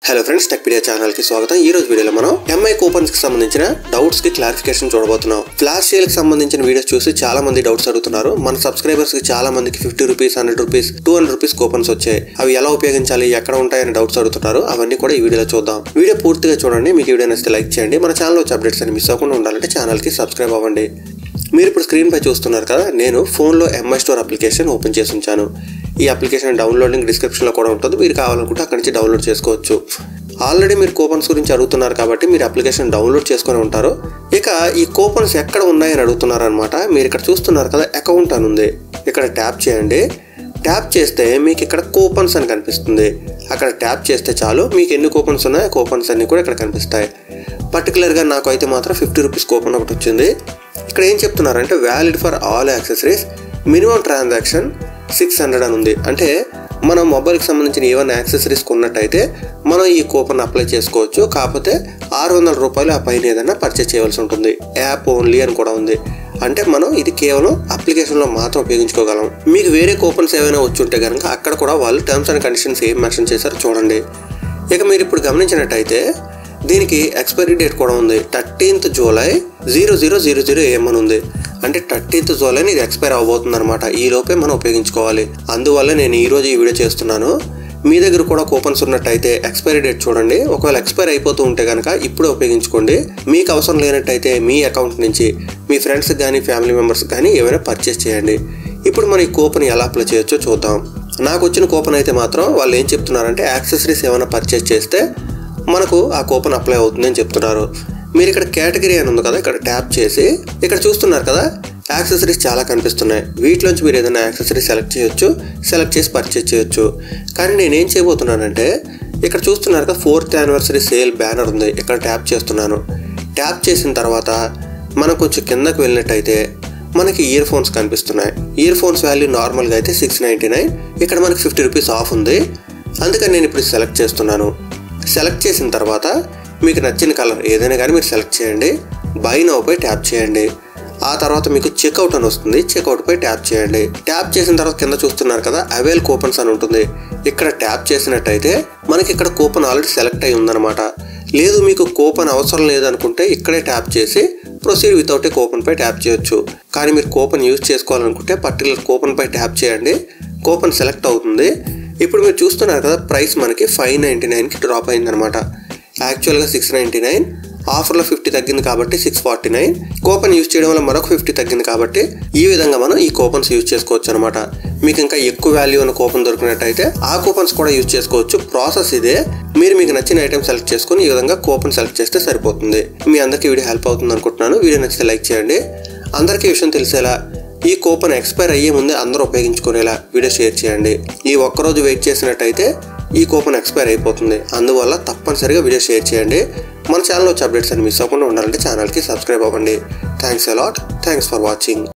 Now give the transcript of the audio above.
hello friends Techpedia channel కి స్వాగతం ఈ రోజు వీడియోలో మనం ఎంఐ కూపన్స్ కి సంబంధించిన డౌట్స్ కి క్లారిఫికేషన్ చూడబోతున్నాం ఫ్లాష్ సేల్ కి సంబంధించిన వీడియోస్ చూసి చాలా మంది డౌట్స్ అడుగుతున్నారు మన సబ్స్క్రైబర్స్ కి చాలా మందికి fifty rupees hundred rupees two hundred rupees coupons వచ్చాయి అవి ఎలా ఉపయోగించాలి ఎక్కడ ఉంటాయని డౌట్స్ అడుగుతున్నారు అవన్నీ కూడా ఈ వీడియోలో చూద్దాం వీడియో పూర్తిగా చూడండి మీకు ఈ వీడియో నచ్చితే లైక్ చేయండి మన ఛానల్ వచ్చే అప్డేట్స్ అని మిస్ అవ్వకుండా ఉండాలంటే ఛానల్ కి సబ్స్క్రైబ్ అవ్వండి మీరు ఇప్పుడు స్క్రీన్ పై చూస్తున్నారు కదా నేను ఫోన్లో ఎంఐ స్టోర్ అప్లికేషన్ ఓపెన్ చేసి ఉంచాను ఈ అప్లికేషన్ డౌన్లోడ్ లింక్ డిస్క్రిప్షన్లో కూడా ఉంటుంది మీరు కావాలనుకుంటే అక్కడి నుంచి డౌన్లోడ్ చేసుకోవచ్చు ఆల్రెడీ మీరు కూపన్స్ గురించి అడుగుతున్నారు కాబట్టి మీరు అప్లికేషన్ డౌన్లోడ్ చేసుకొని ఉంటారు ఇక ఈ కూపన్స్ ఎక్కడ ఉన్నాయని అడుగుతున్నారు అనమాట మీరు ఇక్కడ చూస్తున్నారు కదా అకౌంట్ అని ఉంది ఇక్కడ ట్యాప్ చేయండి ట్యాప్ చేస్తే మీకు ఇక్కడ కూపన్స్ అని కనిపిస్తుంది అక్కడ ట్యాప్ చేస్తే చాలు మీకు ఎన్ని కూపన్స్ ఉన్నాయో కూపన్స్ అన్ని కూడా ఇక్కడ కనిపిస్తాయి పర్టికులర్గా నాకు అయితే మాత్రం ఫిఫ్టీ రూపీస్ కూపన్ ఒకటి వచ్చింది ఇక్కడ ఏం చెప్తున్నారంటే valid for all accessories minimum transaction six hundred అని ఉంది అంటే మనం మొబైల్కి సంబంధించిన ఏమైనా యాక్సెసరీస్ కొన్నట్టయితే మనం ఈ కూపన్ అప్లై చేసుకోవచ్చు కాకపోతే ఆరు వందల రూపాయలు ఆ పైన ఏదైనా పర్చేస్ చేయవలసి ఉంటుంది యాప్ ఓన్లీ అని కూడా ఉంది అంటే మనం ఇది కేవలం అప్లికేషన్లో మాత్రం ఉపయోగించుకోగలం మీకు వేరే కూపన్స్ ఏమైనా వచ్చి ఉంటే కనుక అక్కడ కూడా వాళ్ళు టర్మ్స్ అండ్ కండిషన్స్ ఏం మెన్షన్ చేశారో చూడండి ఇక మీరు ఇప్పుడు గమనించినట్టయితే దీనికి ఎక్స్పైరీ డేట్ కూడా ఉంది thirteenth July zero zero zero zero ఏమని ఉంది అంటే థర్టీన్త్ జూలైని ఇది ఎక్స్పైర్ అవబోతుంది అనమాట ఈ లోపే మనం ఉపయోగించుకోవాలి అందువల్ల నేను ఈ రోజు ఈ వీడియో చేస్తున్నాను మీ దగ్గర కూడా కూపన్స్ ఉన్నట్టయితే ఎక్స్పైరీ డేట్ చూడండి ఒకవేళ ఎక్స్పైర్ అయిపోతూ ఉంటే కనుక ఇప్పుడే ఉపయోగించుకోండి మీకు అవసరం లేనట్టయితే మీ అకౌంట్ నుంచి మీ ఫ్రెండ్స్కి కానీ ఫ్యామిలీ మెంబర్స్ కానీ ఏమైనా పర్చేస్ చేయండి ఇప్పుడు మనం ఈ కూపన్ ఎలా అప్లై చేయొచ్చో చూద్దాం నాకు వచ్చిన కూపన్ అయితే మాత్రం వాళ్ళు ఏం చెప్తున్నారంటే యాక్సెసరీస్ ఏమైనా పర్చేస్ చేస్తే మనకు ఆ కూపన్ అప్లై అవుతుంది అని చెప్తున్నారు మీరు ఇక్కడ కేటగిరీ అని ఉంది కదా ఇక్కడ ట్యాప్ చేసి ఇక్కడ చూస్తున్నారు కదా యాక్సెసరీస్ చాలా కనిపిస్తున్నాయి వీటిలోంచి మీరు ఏదైనా యాక్సెసరీ సెలెక్ట్ చేయొచ్చు సెలెక్ట్ చేసి పర్చేస్ చేయొచ్చు కానీ నేనేం చేయబోతున్నానంటే ఇక్కడ చూస్తున్నారు కదా ఫోర్త్ యానివర్సరీ సేల్ బ్యానర్ ఉంది ఇక్కడ ట్యాప్ చేస్తున్నాను ట్యాప్ చేసిన తర్వాత మనం కొంచెం కిందకు వెళ్ళినట్టయితే మనకి ఇయర్ ఫోన్స్ కనిపిస్తున్నాయి ఇయర్ ఫోన్స్ వాల్యూ నార్మల్గా అయితే సిక్స్ నైంటీ నైన్ ఇక్కడ మనకి ఫిఫ్టీ రూపీస్ ఆఫ్ ఉంది అందుకని నేను ఇప్పుడు సెలెక్ట్ చేస్తున్నాను సెలెక్ట్ చేసిన తర్వాత మీకు నచ్చిన కలర్ ఏదైనా కానీ మీరు సెలెక్ట్ చేయండి బై నౌ పై ట్యాప్ చేయండి ఆ తర్వాత మీకు చెక్అవుట్ అని వస్తుంది చెక్అవుట్ పై ట్యాప్ చేయండి ట్యాప్ చేసిన తర్వాత కింద చూస్తున్నారు కదా అవైల్ కూపన్స్ అని ఉంటుంది ఇక్కడ ట్యాప్ చేసినట్టయితే మనకి ఇక్కడ కూపన్ ఆల్రెడీ సెలెక్ట్ అయి ఉందన్నమాట లేదు మీకు కూపన్ అవసరం లేదనుకుంటే ఇక్కడే ట్యాప్ చేసి ప్రొసీడ్ వితౌట్ ఏ కూపన్ పై ట్యాప్ చేయొచ్చు కానీ మీరు కూపన్ యూజ్ చేసుకోవాలనుకుంటే పర్టికులర్ కూపన్ పై ట్యాప్ చేయండి కూపన్ సెలెక్ట్ అవుతుంది ఇప్పుడు మీరు చూస్తున్నారు కదా ప్రైస్ మనకి ఫైవ్ నైంటీ నైన్కి డ్రాప్ అయిందనమాట యాక్చువల్గా సిక్స్ నైంటీ నైన్ ఆఫర్లో ఫిఫ్టీ తగ్గింది కాబట్టి six forty nine coupon use చేయడం వల్ల మరొక ఫిఫ్టీ తగ్గింది కాబట్టి ఈ విధంగా మనం ఈ కూపన్స్ యూజ్ చేసుకోవచ్చు అనమాట మీకు ఇంకా ఎక్కువ వాల్యూ ఉన్న కూపన్ దొరికినట్టయితే ఆ కూపన్స్ కూడా యూజ్ చేసుకోవచ్చు ప్రాసెస్ ఇదే మీరు మీకు నచ్చిన ఐటమ్ సెలెక్ట్ చేసుకుని ఈ విధంగా కూపన్ సెలెక్ట్ చేస్తే సరిపోతుంది మీ అందరికీ వీడియో హెల్ప్ అవుతుంది అనుకుంటున్నాను వీడియో నచ్చితే లైక్ చేయండి అందరికీ విషయం తెలిసేలా ఈ కూపన్ ఎక్స్పైర్ అయ్యే ముందే అందరూ ఉపయోగించుకునేలా వీడియో షేర్ చేయండి ఈ ఒక్కరోజు వెయిట్ చేసినట్టయితే ఈ కూపన్ ఎక్స్పైర్ అయిపోతుంది అందువల్ల తప్పనిసరిగా వీడియో షేర్ చేయండి మన ఛానల్ వచ్చే అప్డేట్స్ అని మిస్ అవ్వకుండా ఉండాలంటే ఛానల్కి సబ్స్క్రైబ్ అవ్వండి thanks a lot thanks for watching